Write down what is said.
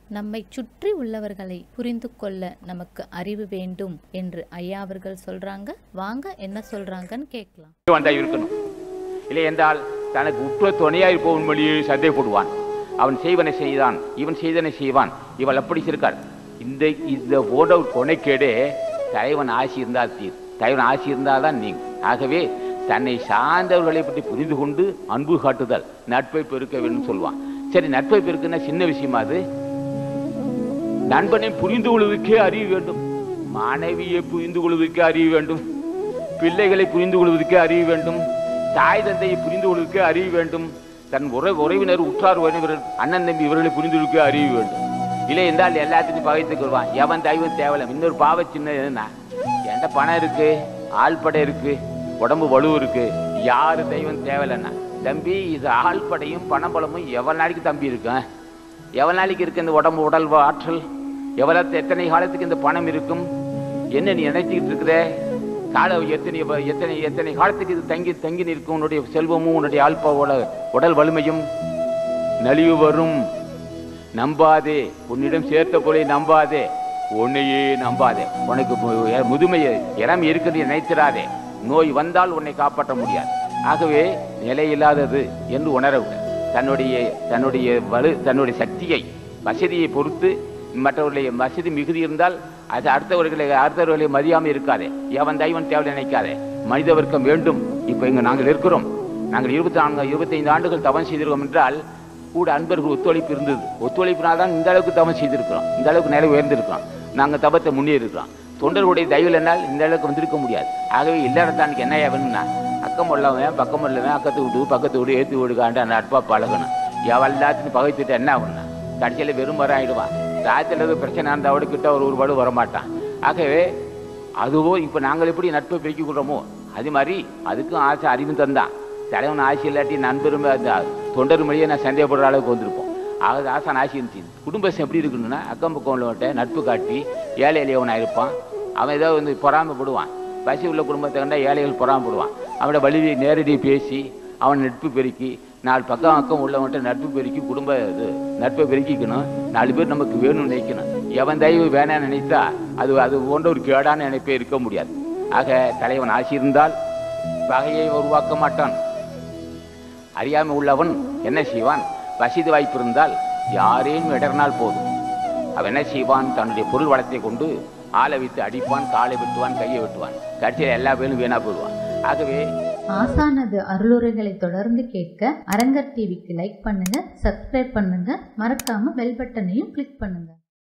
நம்மை சுற்றி உள்ளவர்களை புரிந்து கொள்ள நமக்கு அறிவு வேண்டும் என்று ஐயா அவர்கள் சொல்றாங்க வாங்க என்ன சொல்றாங்கன்னு கேட்கலாம் வந்தா இருக்கணும் இல்லை என்றால் தனக்கு உற்ற துணையாய் போகும் வழியே சந்தேகப்படுவான் அவன் செய்வனை செய்தான் இவன் செய்தனை செய்வான் இவள் அப்படி இருக்காள் இந்த இந்த போன்ற ஒரு கொனைக்கேடே தலைவன் ஆசி இருந்தால் தீர் தலைவன் ஆசி இருந்தால் தான் நீங்க ஆகவே தன்னை சார்ந்தவர்களை பற்றி புரிந்து கொண்டு அன்பு காட்டுதல் நட்பை பெருக்க வேண்டும் சொல்லுவான் சரி நட்பை பெருக்குன்னா சின்ன விஷயமா அது நண்பனை புரிந்து கொள்வதற்கே அறிய வேண்டும் மனைவியை புரிந்து கொள்வதற்கே அறிய வேண்டும் பிள்ளைகளை புரிந்து கொள்வதற்கே அறிய வேண்டும் தாய் தந்தையை புரிந்து கொள்வதற்கே அறிய வேண்டும் தன் உற உறவினர் உற்றார் உறவினர் அண்ணன் தம்பி இவர்களை புரிந்து கொள்வதற்கே அறிய வேண்டும் இல்லை என்றால் எல்லாத்தையும் பகைத்துக் கொள்வான் எவன் தெய்வம் தேவலை இன்னொரு பாவ சின்ன என்ன என்கிட்ட பணம் இருக்கு ஆள்படை இருக்கு உடம்பு வலு இருக்கு யாரு தெய்வம் தேவலைன்னா தம்பி இது ஆள்படையும் பணபலமும் எவ்வளவு நாளைக்கு தம்பி இருக்கும் எவ்வளவு நாளைக்கு இருக்கு இந்த உடம்பு உடல் ஆற்றல் எவ்வளவு எத்தனை காலத்துக்கு இந்த பணம் இருக்கும் என்ன நீ நினைச்சுக்கிட்டு இருக்கிற கால எத்தனை எத்தனை எத்தனை காலத்துக்கு இது தங்கி தங்கி நிற்கும் உன்னுடைய செல்வமும் உன்னுடைய ஆல்பாவோட உடல் வலிமையும் நலிவு வரும் நம்பாதே உன்னிடம் சேர்த்த பொருளை நம்பாதே உன்னையே நம்பாதே உனக்கு மு- முதுமை இறம் இருக்குது நினைத்திராதே நோய் வந்தால் உன்னை காப்பாற்ற முடியாது ஆகவே நிலையில்லாதது என்று உணர தன்னுடைய தன்னுடைய வலு தன்னுடைய சக்தியை வசதியை பொறுத்து மற்றவர்களுடைய வசதி மிகுதி இருந்தால் அது அடுத்தவர்களை அடுத்தவர்களை மதியாமல் இருக்காதே எவன் தெய்வன் தேவை நினைக்காதே மனித வர்க்கம் வேண்டும் இப்போ இங்க நாங்கள் இருக்கிறோம் நாங்கள் இருபத்தி நான்கு இருபத்தைந்து ஆண்டுகள் தவம் செய்திருக்கோம் என்றால் கூட அன்பர்கள் ஒத்துழைப்பு இருந்தது ஒத்துழைப்பினால் தான் இந்த அளவுக்கு தவம் செய்திருக்கிறோம் இந்த அளவுக்கு நிலை உயர்ந்திருக்கிறோம் நாங்கள் தவத்தை முன்னேறிருக்கிறோம் தொண்டர்களுடைய தயவில் என்னால் இந்த அளவுக்கு வந்திருக்க முடியாது ஆகவே இல்லறத்தானுக்கு என்ன வேணும்னா அக்கம் உள்ளவன் பக்கம் உள்ளவன் அக்கத்து வீடு பக்கத்து வீடு ஏற்றி வீடுக்காண்டு அந்த நட்பா பழகணும் எவன் எல்லாத்தையும் பகைத்துட்டு என்ன ஆகணும் கடைசியில் வெறும் வர ஆயிடுவான் ராத்திரில ஏதோ பிரச்சனை இருந்தால் கிட்ட ஒரு ஒரு பாடு வரமாட்டான் ஆகவே அதுவோ இப்போ நாங்கள் எப்படி நட்பை பெருக்கிக் கொள்றோமோ அது மாதிரி அதுக்கும் ஆசை அறிவு தந்தான் தலைவன் ஆசை இல்லாட்டி நண்பரும் அந்த தொண்டர் மொழியை நான் சந்தேகப்படுற அளவுக்கு வந்திருப்போம் ஆக ஆசான் ஆசை இருந்துச்சு குடும்பம் எப்படி இருக்கணும்னா அக்கம் பக்கம் உள்ளவன்ட்ட நட்பு காட்டி ஏழை எளியவனாக இருப்பான் அவன் ஏதோ வந்து பொறாமைப்படுவான் பசி உள்ள குடும்பத்தை கண்டா ஏழைகள் பொறாமைப்படுவான் அவனோட வலியை நேரடி பேசி அவன் நட்பு பெருக்கி நாலு பக்கம் அக்கம் உள்ளவன்ட்ட நட்பு பெருக்கி குடும்ப இது நட்பை பெருக்கிக்கணும் நாலு பேர் நமக்கு வேணும்னு நினைக்கணும் எவன் தயவு வேணாம்னு நினைத்தா அது அது போன்ற ஒரு கேடான நினைப்பே இருக்க முடியாது ஆக தலைவன் ஆசி இருந்தால் பகையை உருவாக்க மாட்டான் அறியாமை உள்ளவன் என்ன செய்வான் வசதி வாய்ப்பு இருந்தால் யாரேனும் இடர்னால் போதும் அவன் என்ன செய்வான் தன்னுடைய பொருள் வளத்தை கொண்டு ஆளை வைத்து அடிப்பான் காலை வெட்டுவான் கையை வெட்டுவான் கடைசியில் எல்லா பேரும் வீணா போயிடுவான் ஆகவே ஆசானது அருளுரைகளை தொடர்ந்து கேட்க அரங்கர் டிவிக்கு லைக் பண்ணுங்க சப்ஸ்கிரைப் பண்ணுங்க மறக்காம பெல் பட்டனையும் கிளிக் பண்ணுங்க